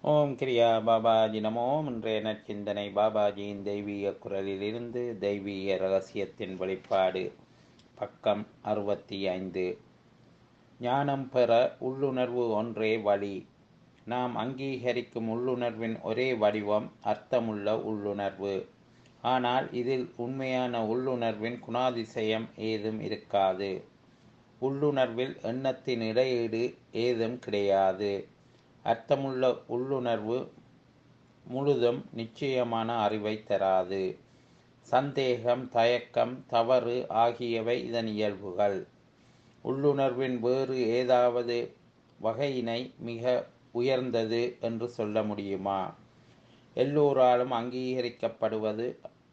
ஓம் கிரியா பாபாஜி நமோ இன்றைய நற்சிந்தனை பாபாஜியின் தெய்வீக குரலிலிருந்து தெய்வீக ரகசியத்தின் வெளிப்பாடு பக்கம் அறுபத்தி ஐந்து ஞானம் பெற உள்ளுணர்வு ஒன்றே வழி நாம் அங்கீகரிக்கும் உள்ளுணர்வின் ஒரே வடிவம் அர்த்தமுள்ள உள்ளுணர்வு ஆனால் இதில் உண்மையான உள்ளுணர்வின் குணாதிசயம் ஏதும் இருக்காது உள்ளுணர்வில் எண்ணத்தின் இடையீடு ஏதும் கிடையாது அர்த்தமுள்ள உள்ளுணர்வு முழுதும் நிச்சயமான அறிவை தராது சந்தேகம் தயக்கம் தவறு ஆகியவை இதன் இயல்புகள் உள்ளுணர்வின் வேறு ஏதாவது வகையினை மிக உயர்ந்தது என்று சொல்ல முடியுமா எல்லோராலும் அங்கீகரிக்கப்படுவது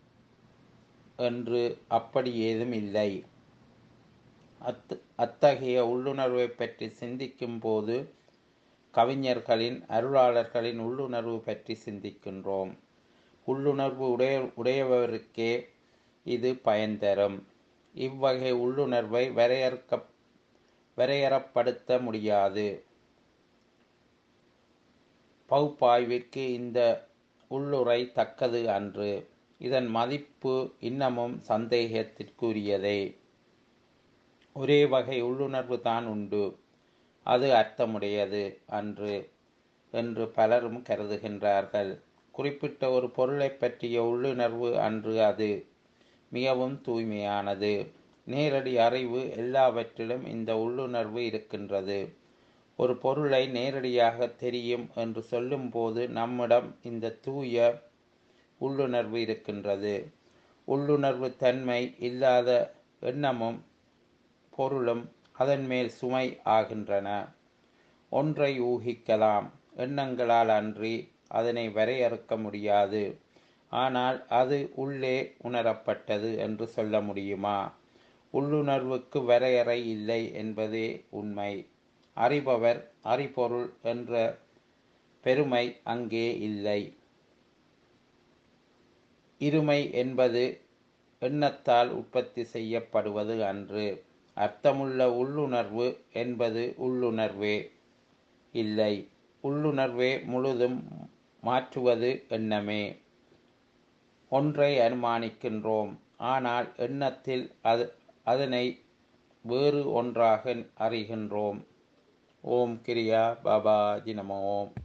என்று அப்படி ஏதும் இல்லை அத் அத்தகைய உள்ளுணர்வை பற்றி சிந்திக்கும் போது கவிஞர்களின் அருளாளர்களின் உள்ளுணர்வு பற்றி சிந்திக்கின்றோம் உள்ளுணர்வு உடைய உடையவருக்கே இது பயன் தரும் இவ்வகை உள்ளுணர்வை வரையறுக்க வரையறப்படுத்த முடியாது பகுப்பாய்விற்கு இந்த உள்ளுரை தக்கது அன்று இதன் மதிப்பு இன்னமும் சந்தேகத்திற்குரியதே ஒரே வகை உள்ளுணர்வு தான் உண்டு அது அர்த்தமுடையது அன்று என்று பலரும் கருதுகின்றார்கள் குறிப்பிட்ட ஒரு பொருளை பற்றிய உள்ளுணர்வு அன்று அது மிகவும் தூய்மையானது நேரடி அறிவு எல்லாவற்றிலும் இந்த உள்ளுணர்வு இருக்கின்றது ஒரு பொருளை நேரடியாக தெரியும் என்று சொல்லும்போது நம்மிடம் இந்த தூய உள்ளுணர்வு இருக்கின்றது உள்ளுணர்வு தன்மை இல்லாத எண்ணமும் பொருளும் அதன் மேல் சுமை ஆகின்றன ஒன்றை ஊகிக்கலாம் எண்ணங்களால் அன்றி அதனை வரையறுக்க முடியாது ஆனால் அது உள்ளே உணரப்பட்டது என்று சொல்ல முடியுமா உள்ளுணர்வுக்கு வரையறை இல்லை என்பதே உண்மை அறிபவர் அறிபொருள் என்ற பெருமை அங்கே இல்லை இருமை என்பது எண்ணத்தால் உற்பத்தி செய்யப்படுவது அன்று அர்த்தமுள்ள உள்ளுணர்வு என்பது உள்ளுணர்வே இல்லை உள்ளுணர்வே முழுதும் மாற்றுவது எண்ணமே ஒன்றை அனுமானிக்கின்றோம் ஆனால் எண்ணத்தில் அது அதனை வேறு ஒன்றாக அறிகின்றோம் ஓம் கிரியா பாபாஜி நம ஓம்